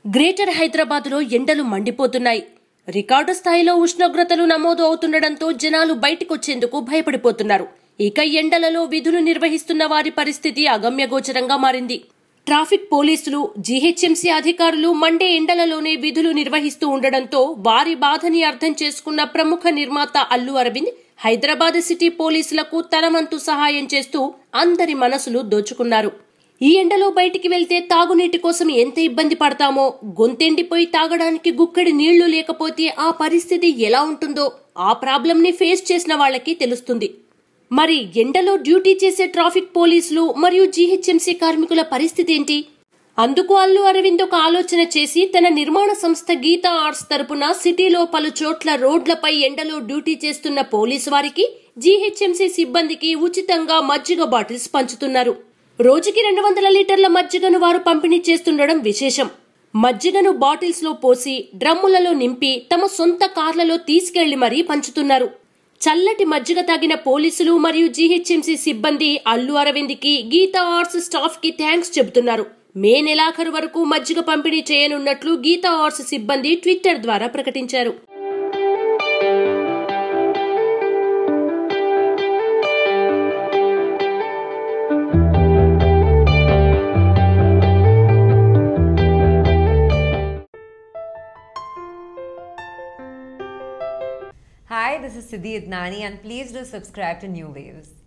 Greater హైదరాబాద్లో ఎండలు మండిపోతున్నాయి రికార్డు స్థాయిలో ఉష్ణోగ్రతలు నమోదు అవుతుండటంతో జనాలు బయటకొచ్చేందుకు భయపడిపోతున్నారు ఇక ఎండలలో విధులు నిర్వహిస్తున్న వారి పరిస్థితి అగమ్యగోచరంగా మారింది ట్రాఫిక్ పోలీసులు జీహెచ్ఎంసీ అధికారులు మండే ఎండలలోనే విధులు నిర్వహిస్తూ ఉండడంతో వారి బాధని అర్థం చేసుకున్న ప్రముఖ నిర్మాత అల్లు అరవింద్ హైదరాబాద్ సిటీ పోలీసులకు తనవంతు సహాయం చేస్తూ అందరి మనసులు దోచుకున్నారు ఈ ఎండలో బయటికి వెళ్తే తాగునీటి కోసం ఎంత ఇబ్బంది పడతామో గొంతెండిపోయి తాగడానికి గుక్కడి నీళ్లు లేకపోతే ఆ పరిస్థితి ఎలా ఉంటుందో ఆ ప్రాబ్లంని ఫేస్ చేసిన వాళ్ళకి తెలుస్తుంది మరి ఎండలో డ్యూటీ చేసే ట్రాఫిక్ పోలీసులు మరియు జీహెచ్ఎంసీ కార్మికుల పరిస్థితి ఏంటి అందుకు అల్లు అరవింద్ ఒక ఆలోచన చేసి తన నిర్మాణ సంస్థ గీతా ఆర్ట్స్ తరపున సిటీలో పలు చోట్ల రోడ్లపై ఎండలో డ్యూటీ చేస్తున్న పోలీసు వారికి జీహెచ్ఎంసీ సిబ్బందికి ఉచితంగా మజ్జిగ బాటిల్స్ పంచుతున్నారు రోజుకి రెండు వందల లీటర్ల మజ్జిగను వారు పంపిణీ చేస్తుండడం విశేషం మజ్జిగను బాటిల్స్ లో పోసి డ్రమ్ములలో నింపి తమ సొంత కార్లలో తీసుకెళ్లి మరీ పంచుతున్నారు చల్లటి మజ్జిగ తాగిన పోలీసులు మరియు జీహెచ్ఎంసీ సిబ్బంది అల్లు అరవింద్కి గీతా ఆర్ట్స్ స్టాఫ్ కి థ్యాంక్స్ చెబుతున్నారు మే నెలాఖరు వరకు మజ్జిగ పంపిణీ చేయనున్నట్లు గీతా ఆర్ట్స్ సిబ్బంది ట్విట్టర్ ద్వారా ప్రకటించారు Hi, this is Siddhi Idnani, and please do subscribe to New Waves.